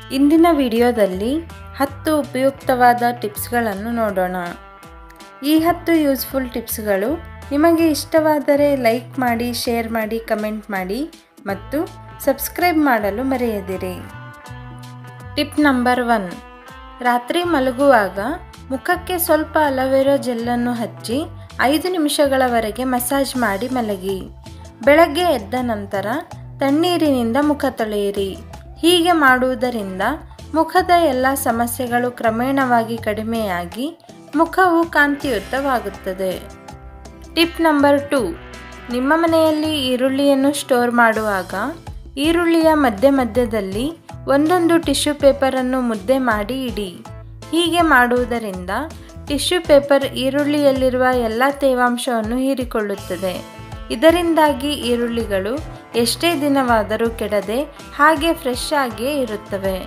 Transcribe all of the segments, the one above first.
ಇಂದಿನ ವಿಡಿಯೋದಲ್ಲಿ ಹತ್ತು ಉಪಯುಕ್ತವಾದ ಟಿಪ್ಸ್ಗಳನ್ನು ನೋಡೋಣ ಈ ಹತ್ತು ಯೂಸ್ಫುಲ್ ಟಿಪ್ಸ್ಗಳು ನಿಮಗೆ ಇಷ್ಟವಾದರೆ ಲೈಕ್ ಮಾಡಿ ಶೇರ್ ಮಾಡಿ ಕಮೆಂಟ್ ಮಾಡಿ ಮತ್ತು ಸಬ್ಸ್ಕ್ರೈಬ್ ಮಾಡಲು ಮರೆಯದಿರಿ ಟಿಪ್ ನಂಬರ್ ಒನ್ ರಾತ್ರಿ ಮಲಗುವಾಗ ಮುಖಕ್ಕೆ ಸ್ವಲ್ಪ ಅಲೋವೆರಾ ಜೆಲ್ಲನ್ನು ಹಚ್ಚಿ ಐದು ನಿಮಿಷಗಳವರೆಗೆ ಮಸಾಜ್ ಮಾಡಿ ಮಲಗಿ ಬೆಳಗ್ಗೆ ಎದ್ದ ನಂತರ ತಣ್ಣೀರಿನಿಂದ ಮುಖ ತೊಳೆಯಿರಿ ಹೀಗೆ ಮಾಡುವುದರಿಂದ ಮುಖದ ಎಲ್ಲ ಸಮಸ್ಯೆಗಳು ಕ್ರಮೇಣವಾಗಿ ಕಡಿಮೆಯಾಗಿ ಮುಖವು ಕಾಂತಿಯುತವಾಗುತ್ತದೆ ಟಿಪ್ ನಂಬರ್ ಟು ನಿಮ್ಮ ಮನೆಯಲ್ಲಿ ಈರುಳ್ಳಿಯನ್ನು ಸ್ಟೋರ್ ಮಾಡುವಾಗ ಈರುಳ್ಳಿಯ ಮಧ್ಯ ಮಧ್ಯದಲ್ಲಿ ಒಂದೊಂದು ಟಿಶ್ಯೂ ಪೇಪರನ್ನು ಮುದ್ದೆ ಮಾಡಿ ಇಡಿ ಹೀಗೆ ಮಾಡುವುದರಿಂದ ಟಿಶ್ಯೂ ಪೇಪರ್ ಈರುಳ್ಳಿಯಲ್ಲಿರುವ ಎಲ್ಲ ತೇವಾಂಶವನ್ನು ಹೀರಿಕೊಳ್ಳುತ್ತದೆ ಇದರಿಂದಾಗಿ ಈರುಳ್ಳಿಗಳು ಎಷ್ಟೇ ದಿನವಾದರೂ ಕೆಡದೆ ಹಾಗೆ ಫ್ರೆಶ್ ಆಗಿಯೇ ಇರುತ್ತವೆ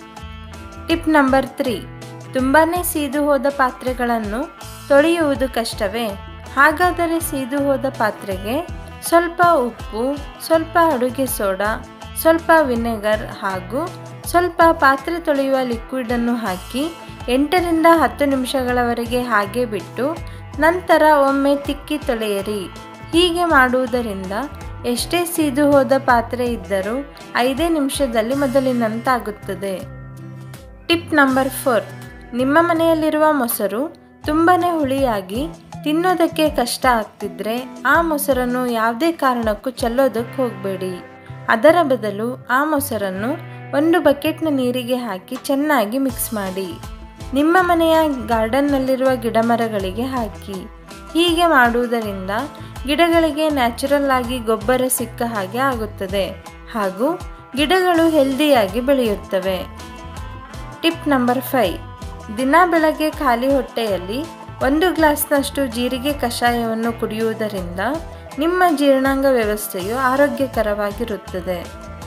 ಟಿಪ್ ನಂಬರ್ ತ್ರೀ ತುಂಬಾ ಸೀದು ಹೋದ ಪಾತ್ರೆಗಳನ್ನು ತೊಳೆಯುವುದು ಕಷ್ಟವೇ ಹಾಗಾದರೆ ಸೀದು ಹೋದ ಪಾತ್ರೆಗೆ ಸ್ವಲ್ಪ ಉಪ್ಪು ಸ್ವಲ್ಪ ಅಡುಗೆ ಸೋಡಾ ಸ್ವಲ್ಪ ವಿನೆಗರ್ ಹಾಗೂ ಸ್ವಲ್ಪ ಪಾತ್ರೆ ತೊಳೆಯುವ ಲಿಕ್ವಿಡನ್ನು ಹಾಕಿ ಎಂಟರಿಂದ ಹತ್ತು ನಿಮಿಷಗಳವರೆಗೆ ಹಾಗೆ ಬಿಟ್ಟು ನಂತರ ಒಮ್ಮೆ ತಿಕ್ಕಿ ತೊಳೆಯಿರಿ ಹೀಗೆ ಮಾಡುವುದರಿಂದ ಎಷ್ಟೇ ಸೀದು ಹೋದ ಪಾತ್ರೆ ಇದ್ದರೂ ಐದೇ ನಿಮಿಷದಲ್ಲಿ ಮೊದಲಿನಂತಾಗುತ್ತದೆ ಟಿಪ್ ನಂಬರ್ ಫೋರ್ ನಿಮ್ಮ ಮನೆಯಲ್ಲಿರುವ ಮೊಸರು ತುಂಬಾ ಹುಳಿಯಾಗಿ ತಿನ್ನೋದಕ್ಕೆ ಕಷ್ಟ ಆಗ್ತಿದ್ರೆ ಆ ಮೊಸರನ್ನು ಯಾವುದೇ ಕಾರಣಕ್ಕೂ ಚೆಲ್ಲೋದಕ್ಕೆ ಹೋಗಬೇಡಿ ಅದರ ಬದಲು ಆ ಮೊಸರನ್ನು ಒಂದು ಬಕೆಟ್ನ ನೀರಿಗೆ ಹಾಕಿ ಚೆನ್ನಾಗಿ ಮಿಕ್ಸ್ ಮಾಡಿ ನಿಮ್ಮ ಮನೆಯ ಗಾರ್ಡನ್ನಲ್ಲಿರುವ ಗಿಡಮರಗಳಿಗೆ ಹಾಕಿ ಹೀಗೆ ಮಾಡುವುದರಿಂದ ಗಿಡಗಳಿಗೆ ನ್ಯಾಚುರಲ್ ಆಗಿ ಗೊಬ್ಬರ ಸಿಕ್ಕ ಹಾಗೆ ಆಗುತ್ತದೆ ಹಾಗೂ ಗಿಡಗಳು ಹೆಲ್ದಿಯಾಗಿ ಬೆಳೆಯುತ್ತವೆ ಟಿಪ್ ನಂಬರ್ ಫೈವ್ ದಿನ ಬೆಳಗ್ಗೆ ಖಾಲಿ ಹೊಟ್ಟೆಯಲ್ಲಿ ಒಂದು ಗ್ಲಾಸ್ನಷ್ಟು ಜೀರಿಗೆ ಕಷಾಯವನ್ನು ಕುಡಿಯುವುದರಿಂದ ನಿಮ್ಮ ಜೀರ್ಣಾಂಗ ವ್ಯವಸ್ಥೆಯು ಆರೋಗ್ಯಕರವಾಗಿರುತ್ತದೆ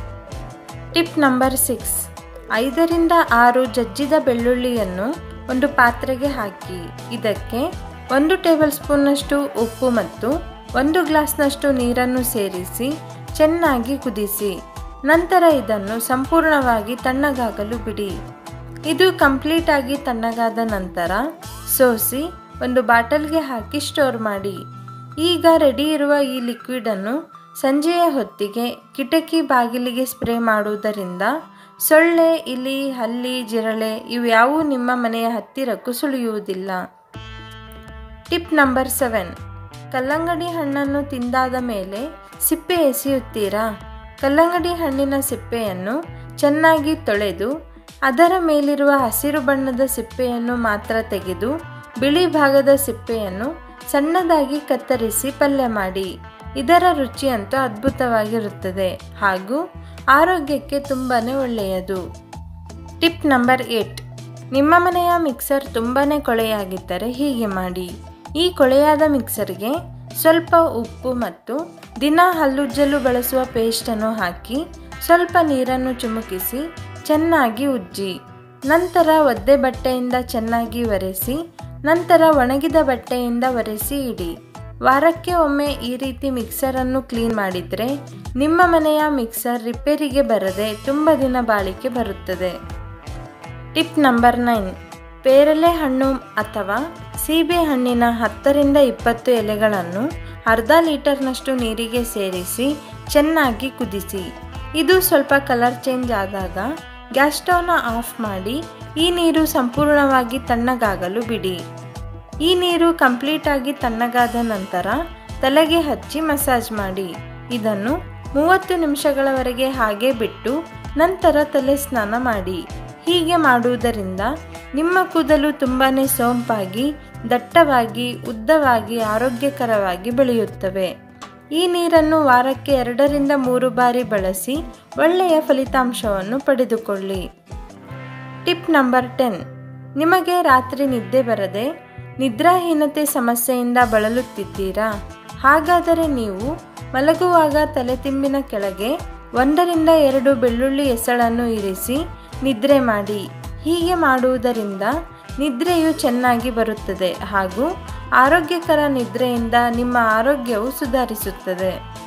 ಟಿಪ್ ನಂಬರ್ ಸಿಕ್ಸ್ ಐದರಿಂದ ಆರು ಜಜ್ಜಿದ ಬೆಳ್ಳುಳ್ಳಿಯನ್ನು ಒಂದು ಪಾತ್ರೆಗೆ ಹಾಕಿ ಇದಕ್ಕೆ ಒಂದು ಟೇಬಲ್ ಸ್ಪೂನ್ನಷ್ಟು ಉಪ್ಪು ಮತ್ತು ಒಂದು ಗ್ಲಾಸ್ನಷ್ಟು ನೀರನ್ನು ಸೇರಿಸಿ ಚೆನ್ನಾಗಿ ಕುದಿಸಿ ನಂತರ ಇದನ್ನು ಸಂಪೂರ್ಣವಾಗಿ ತಣ್ಣಗಾಗಲು ಬಿಡಿ ಇದು ಕಂಪ್ಲೀಟ್ ಆಗಿ ತಣ್ಣಗಾದ ನಂತರ ಸೋಸಿ ಒಂದು ಬಾಟಲ್ಗೆ ಹಾಕಿ ಸ್ಟೋರ್ ಮಾಡಿ ಈಗ ರೆಡಿ ಇರುವ ಈ ಲಿಕ್ವಿಡನ್ನು ಸಂಜೆಯ ಹೊತ್ತಿಗೆ ಕಿಟಕಿ ಬಾಗಿಲಿಗೆ ಸ್ಪ್ರೇ ಮಾಡುವುದರಿಂದ ಸೊಳ್ಳೆ ಇಲಿ ಹಲ್ಲಿ ಜಿರಳೆ ಇವ್ಯಾವೂ ನಿಮ್ಮ ಮನೆಯ ಹತ್ತಿರಕ್ಕೂ ಸುಳಿಯುವುದಿಲ್ಲ ಟಿಪ್ ನಂಬರ್ ಸೆವೆನ್ ಕಲ್ಲಂಗಡಿ ಹಣ್ಣನ್ನು ತಿಂದಾದ ಮೇಲೆ ಸಿಪ್ಪೆ ಎಸೆಯುತ್ತೀರಾ ಕಲ್ಲಂಗಡಿ ಹಣ್ಣಿನ ಸಿಪ್ಪೆಯನ್ನು ಚೆನ್ನಾಗಿ ತೊಳೆದು ಅದರ ಮೇಲಿರುವ ಹಸಿರು ಬಣ್ಣದ ಸಿಪ್ಪೆಯನ್ನು ಮಾತ್ರ ತೆಗೆದು ಬಿಳಿ ಭಾಗದ ಸಿಪ್ಪೆಯನ್ನು ಸಣ್ಣದಾಗಿ ಕತ್ತರಿಸಿ ಪಲ್ಯ ಮಾಡಿ ಇದರ ರುಚಿಯಂತೂ ಅದ್ಭುತವಾಗಿರುತ್ತದೆ ಹಾಗೂ ಆರೋಗ್ಯಕ್ಕೆ ತುಂಬಾ ಒಳ್ಳೆಯದು ಟಿಪ್ ನಂಬರ್ ಏಟ್ ನಿಮ್ಮ ಮನೆಯ ಮಿಕ್ಸರ್ ತುಂಬಾ ಕೊಳೆಯಾಗಿದ್ದರೆ ಹೀಗೆ ಮಾಡಿ ಈ ಕೊಳೆಯಾದ ಮಿಕ್ಸರ್ಗೆ ಸ್ವಲ್ಪ ಉಪ್ಪು ಮತ್ತು ದಿನ ಹಲ್ಲುಜ್ಜಲು ಬಳಸುವ ಪೇಸ್ಟನ್ನು ಹಾಕಿ ಸ್ವಲ್ಪ ನೀರನ್ನು ಚುಮುಕಿಸಿ ಚೆನ್ನಾಗಿ ಉಜ್ಜಿ ನಂತರ ಒದ್ದೆ ಬಟ್ಟೆಯಿಂದ ಚೆನ್ನಾಗಿ ಒರೆಸಿ ನಂತರ ಒಣಗಿದ ಬಟ್ಟೆಯಿಂದ ಒರೆಸಿ ಇಡಿ ವಾರಕ್ಕೆ ಒಮ್ಮೆ ಈ ರೀತಿ ಮಿಕ್ಸರನ್ನು ಕ್ಲೀನ್ ಮಾಡಿದರೆ ನಿಮ್ಮ ಮನೆಯ ಮಿಕ್ಸರ್ ರಿಪೇರಿಗೆ ಬರದೆ ತುಂಬ ದಿನ ಬಾಳಿಕೆ ಬರುತ್ತದೆ ಟಿಪ್ ನಂಬರ್ ನೈನ್ ಪೇರಲೆ ಹಣ್ಣು ಅಥವಾ ಸೀಬೆ ಹಣ್ಣಿನ ಹತ್ತರಿಂದ ಇಪ್ಪತ್ತು ಎಲೆಗಳನ್ನು ಅರ್ಧ ಲೀಟರ್ನಷ್ಟು ನೀರಿಗೆ ಸೇರಿಸಿ ಚೆನ್ನಾಗಿ ಕುದಿಸಿ ಇದು ಸ್ವಲ್ಪ ಕಲರ್ ಚೇಂಜ್ ಆದಾಗ ಗ್ಯಾಸ್ ಸ್ಟವ್ನ ಆಫ್ ಮಾಡಿ ಈ ನೀರು ಸಂಪೂರ್ಣವಾಗಿ ತಣ್ಣಗಾಗಲು ಬಿಡಿ ಈ ನೀರು ಕಂಪ್ಲೀಟ್ ಆಗಿ ತಣ್ಣಗಾದ ನಂತರ ತಲೆಗೆ ಹಚ್ಚಿ ಮಸಾಜ್ ಮಾಡಿ ಇದನ್ನು ಮೂವತ್ತು ನಿಮಿಷಗಳವರೆಗೆ ಹಾಗೆ ಬಿಟ್ಟು ನಂತರ ತಲೆ ಸ್ನಾನ ಮಾಡಿ ಹೀಗೆ ಮಾಡುವುದರಿಂದ ನಿಮ್ಮ ಕೂದಲು ತುಂಬಾ ಸೋಂಪಾಗಿ ದಟ್ಟವಾಗಿ ಉದ್ದವಾಗಿ ಆರೋಗ್ಯಕರವಾಗಿ ಬೆಳೆಯುತ್ತವೆ ಈ ನೀರನ್ನು ವಾರಕ್ಕೆ ಎರಡರಿಂದ ಮೂರು ಬಾರಿ ಬಳಸಿ ಒಳ್ಳೆಯ ಫಲಿತಾಂಶವನ್ನು ಪಡೆದುಕೊಳ್ಳಿ ಟಿಪ್ ನಂಬರ್ ಟೆನ್ ನಿಮಗೆ ರಾತ್ರಿ ನಿದ್ದೆ ಬರದೆ ನಿದ್ರಾಹೀನತೆ ಸಮಸ್ಯೆಯಿಂದ ಬಳಲುತ್ತಿದ್ದೀರಾ ಹಾಗಾದರೆ ನೀವು ಮಲಗುವಾಗ ತಲೆತಿಂಬಿನ ಕೆಳಗೆ ಒಂದರಿಂದ ಎರಡು ಬೆಳ್ಳುಳ್ಳಿ ಎಸಳನ್ನು ಇರಿಸಿ ನಿದ್ರೆ ಮಾಡಿ ಹೀಗೆ ಮಾಡುವುದರಿಂದ ನಿದ್ರೆಯು ಚೆನ್ನಾಗಿ ಬರುತ್ತದೆ ಹಾಗೂ ಆರೋಗ್ಯಕರ ನಿದ್ರೆಯಿಂದ ನಿಮ್ಮ ಆರೋಗ್ಯವು ಸುಧಾರಿಸುತ್ತದೆ